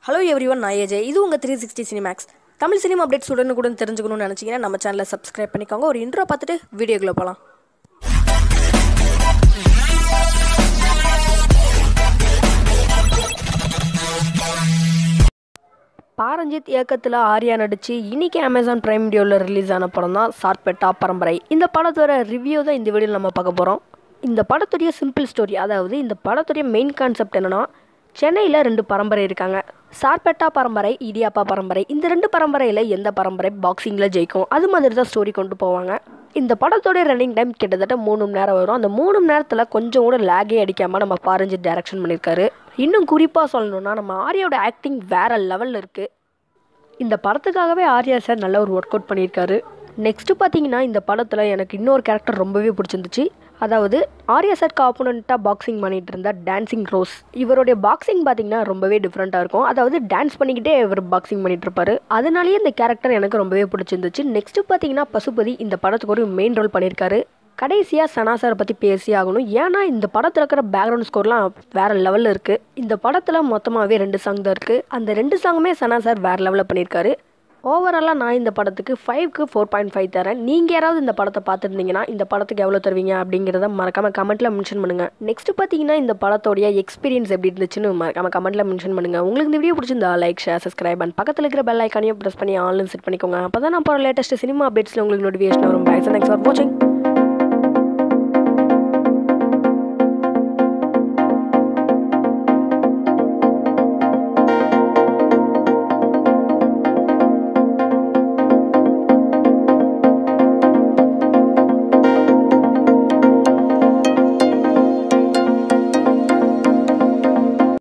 hello everyone நான் AJ இது உங்கள் three sixty Cinemax Tamil cinema updates உடனுக்குடன் தெரிஞ்சுக்கணும்னு நினச்சிங்கன்னா நம்ம சேனலை சப்ஸ்கிரைப் பண்ணிக்கோங்க ஒரு இன்ட்ரோ பார்த்துட்டு வீடியோக்குள்ளே போகலாம் பாரஞ்சித் இயக்கத்தில் ஆர்யா நடித்து இன்னைக்கு அமேசான் பிரைம் வீடியோவில் ரிலீஸ் ஆன படம் தான் சார்பெட்டா பரம்பரை இந்த படத்தோட ரிவ்யூ தான் இந்த வீடியோவில் நம்ம பார்க்க போகிறோம் இந்த படத்துடைய சிம்பிள் ஸ்டோரி அதாவது இந்த படத்துடைய மெயின் கான்செப்ட் என்னென்னா சென்னையில் ரெண்டு பரம்பரை இருக்காங்க சார்பெட்டா பரம்பரை இடியாப்பா பரம்பரை இந்த ரெண்டு பரம்பரையில் எந்த பரம்பரை பாக்ஸிங்கில் ஜெயிக்கும் அது மாதிரி தான் ஸ்டோரி கொண்டு போவாங்க இந்த படத்தோட ரன்னிங் டைம் கிட்டத்தட்ட மூணு மணி நேரம் வரும் அந்த மூணு மணி நேரத்தில் கொஞ்சம் கூட லேகே அடிக்காமல் நம்ம பாரஞ்சித் டைரக்ஷன் பண்ணியிருக்காரு இன்னும் குறிப்பாக சொல்லணும்னா நம்ம ஆர்யாவோட ஆக்டிங் வேற லெவலில் இருக்குது இந்த படத்துக்காகவே ஆர்யா சார் நல்ல ஒரு ஒர்க் அவுட் பண்ணியிருக்காரு நெக்ஸ்ட்டு பார்த்தீங்கன்னா இந்த படத்தில் எனக்கு இன்னொரு கேரக்டர் ரொம்பவே பிடிச்சிருந்துச்சு அதாவது ஆர்யா சார்க்கு ஆப்போனண்ட்டாக பாக்ஸிங் பண்ணிட்டு இருந்த டான்சிங் ரோஸ் இவருடைய பாக்ஸிங் பார்த்தீங்கன்னா ரொம்பவே டிஃப்ரெண்ட்டாக இருக்கும் அதாவது டான்ஸ் பண்ணிக்கிட்டே இவர் பாக்ஸிங் பண்ணிட்டு இருப்பாரு அதனாலேயே இந்த கேரக்டர் எனக்கு ரொம்பவே பிடிச்சிருந்துச்சு நெக்ஸ்ட்டு பார்த்தீங்கன்னா பசுபதி இந்த படத்துக்கு ஒரு மெயின் ரோல் பண்ணியிருக்காரு கடைசியாக சனா சாரை பற்றி பேசி ஆகணும் ஏன்னா இந்த படத்தில் இருக்கிற பேக்ரவுண்ட் ஸ்கோர்லாம் வேறு லெவலில் இருக்குது இந்த படத்தில் மொத்தமாகவே ரெண்டு சாங் தான் இருக்குது அந்த ரெண்டு சாங்குமே சனா சார் வேறு லெவலில் பண்ணியிருக்காரு ஓவராலாக நான் இந்த படத்துக்கு ஃபைவ்க்கு ஃபோர் பாயிண்ட் ஃபைவ் தரேன் நீங்கள் யாராவது இந்த படத்தை பார்த்துருந்தீங்கன்னா இந்த படத்துக்கு எவ்வளோ தருவீங்க அப்படிங்கிறத மறக்காமல் கமெண்ட்டில் மென்ஷன் பண்ணுங்கள் நெக்ஸ்ட் பார்த்தீங்கன்னா இந்த படத்தோடைய எக்ஸ்பீரியன்ஸ் எப்படி இருந்துச்சுன்னு மறக்காமல் கமெண்ட்டில் மென்ஷன் பண்ணுங்கள் உங்களுக்கு இந்த வீடியோ பிடிச்சிருந்தா லைக் ஷேர் சப்ஸ்கிரைப் அண்ட் பக்கத்தில் இருக்கிற பெல் ஐக்கானையும் ப்ரெஸ் பண்ணி ஆன்லைன் செட் பண்ணிக்கோங்க அப்போ தான் நான் போகிற லேட்டஸ்ட் சினிமா அப்டேட்ஸில் உங்களுக்கு நோட்டிஃபிகேஷன் வரும் பை தேங்க்ஸ் ஃபார் வாட்சிங்